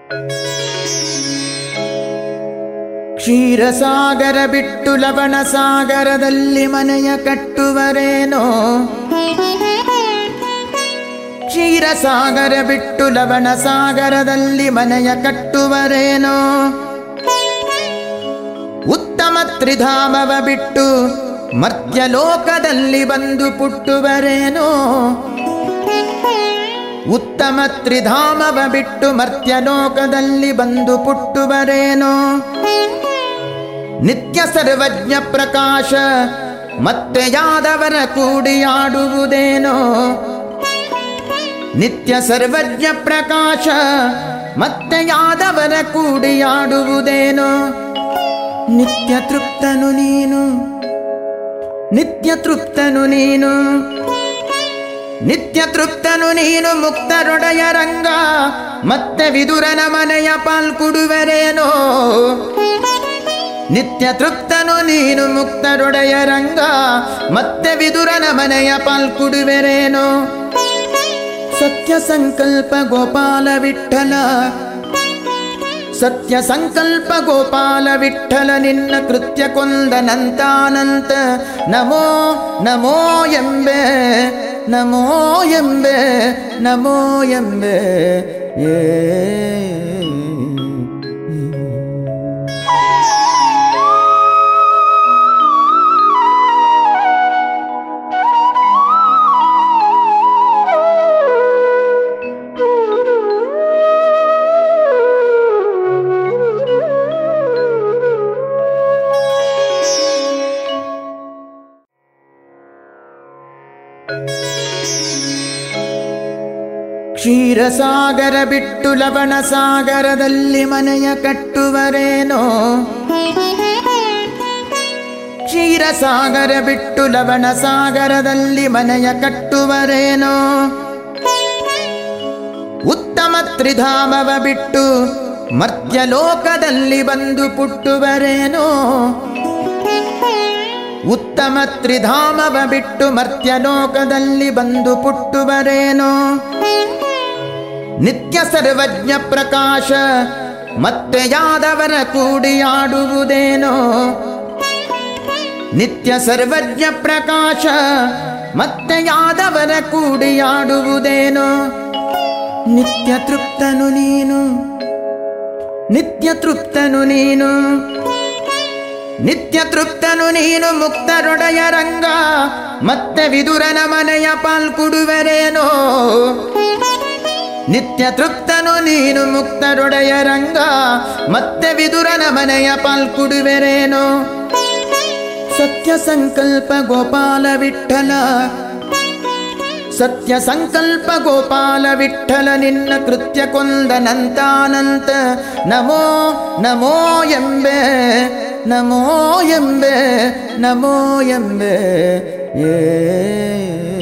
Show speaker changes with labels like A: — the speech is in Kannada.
A: ಕ್ಷೀರಸಾಗರ ಬಿಟ್ಟು ಲವಣ ಸಾಗರದಲ್ಲಿ ಮನೆಯ ಕಟ್ಟುವರೇನೋ ಕ್ಷೀರಸಾಗರ ಬಿಟ್ಟು ಲವಣ ಸಾಗರದಲ್ಲಿ ಮನೆಯ ಕಟ್ಟುವರೇನೋ ಉತ್ತಮ ತ್ರಿಧಾಮವ ಬಿಟ್ಟು ಮರ್ತ್ಯಲೋಕದಲ್ಲಿ ಬಂದು ಪುಟ್ಟುವರೇನೋ ಉತ್ತಮ ತ್ರಿಧಾಮವ ಬಿಟ್ಟು ಮರ್ತ್ಯಲೋಕದಲ್ಲಿ ಬಂದು ಪುಟ್ಟುವರೇನೋ ನಿತ್ಯ ಸರ್ವಜ್ಞ ಪ್ರಕಾಶ ಮತ್ತೆ ಯಾದವರ ಕೂಡಿಯಾಡುವುದೇನೋ ನಿತ್ಯ ಸರ್ವಜ್ಞ ಪ್ರಕಾಶ ಮತ್ತೆ ಯಾದವರ ಕೂಡಿಯಾಡುವುದೇನೋ ನಿತ್ಯ ತೃಪ್ತನು ನೀನು ನಿತ್ಯ ತೃಪ್ತನು ನೀನು ನಿತ್ಯ ತೃಪ್ತನು ನೀನು ಮುಕ್ತರೊಡೆಯ ರಂಗ ಮತ್ತೆ ವಿದುರನ ಮನೆಯ ಪಾಲ್ಕೊಡುವರೇನೋ ನಿತ್ಯ ತೃಪ್ತನು ನೀನು ಮುಕ್ತರೊಡೆಯ ರಂಗ ಮತ್ತೆ ವಿದುರನ ಮನೆಯ ಪಾಲ್ಕೊಡುವೆರೇನೋ ಸತ್ಯ ಸಂಕಲ್ಪ ಗೋಪಾಲ ವಿಠಲ ಸತ್ಯ ಸಂಕಲ್ಪ ಗೋಪಾಲ ವಿಠಲ ನಿನ್ನ ಕೃತ್ಯ ಕೊಂದನಂತಾನಂತ ನಮೋ ನಮೋ ಎಂಬೆ ನಮೋ ಎಂಬೆ ನಮೋ ಎಂಬೆ ಏ ಕ್ಷೀರಸಾಗರ ಬಿಟ್ಟು ಲವಣ ಸಾಗರದಲ್ಲಿ ಮನೆಯ ಕಟ್ಟುವರೇನೋ ಕ್ಷೀರಸಾಗರ ಬಿಟ್ಟು ಲವಣ ಸಾಗರದಲ್ಲಿ ಮನೆಯ ಕಟ್ಟುವರೇನೋ ಉತ್ತಮ ತ್ರಿಧಾಮವ ಬಿಟ್ಟು ಮರ್ತ್ಯಲೋಕದಲ್ಲಿ ಬಂದು ಪುಟ್ಟುವರೇನೋ ಉತ್ತಮ ತ್ರಿಧಾಮವ ಬಿಟ್ಟು ಮರ್ತ್ಯಲೋಕದಲ್ಲಿ ಬಂದು ಪುಟ್ಟುವರೇನೋ ನಿತ್ಯ ಸರ್ವಜ್ಞ ಪ್ರಕಾಶ ಮತ್ತೆ ಯಾದವರ ಕೂಡಿಯಾಡುವುದೇನೋ ನಿತ್ಯ ಸರ್ವಜ್ಞ ಪ್ರಕಾಶ ಮತ್ತೆ ಯಾದವರ ಕೂಡಿಯಾಡುವುದೇನೋ ನಿತ್ಯ ತೃಪ್ತನು ನೀನು ನಿತ್ಯ ತೃಪ್ತನು ನೀನು ನಿತ್ಯ ತೃಪ್ತನು ನೀನು ಮುಕ್ತರೊಡೆಯ ರಂಗ ಮತ್ತೆ ವಿದುರನ ಮನೆಯ ಪಾಲ್ಕೊಡುವರೇನೋ ನಿತ್ಯ ತೃಪ್ತನು ನೀನು ಮುಕ್ತರೊಡೆಯ ರಂಗ ಮತ್ತೆ ವಿದುರನ ಮನೆಯ ಪಾಲ್ಕೊಡುವೆರೇನೋ ಸತ್ಯ ಸಂಕಲ್ಪ ಗೋಪಾಲ ವಿಠಲ ಸತ್ಯ ಸಂಕಲ್ಪ ಗೋಪಾಲ ವಿಠಲ ನಿನ್ನ ಕೃತ್ಯ ಕೊಂದನಂತಾನಂತ ನಮೋ ನಮೋ ಎಂಬೆ ನಮೋ ಎಂಬೆ ನಮೋ ಎಂಬೆ ಏ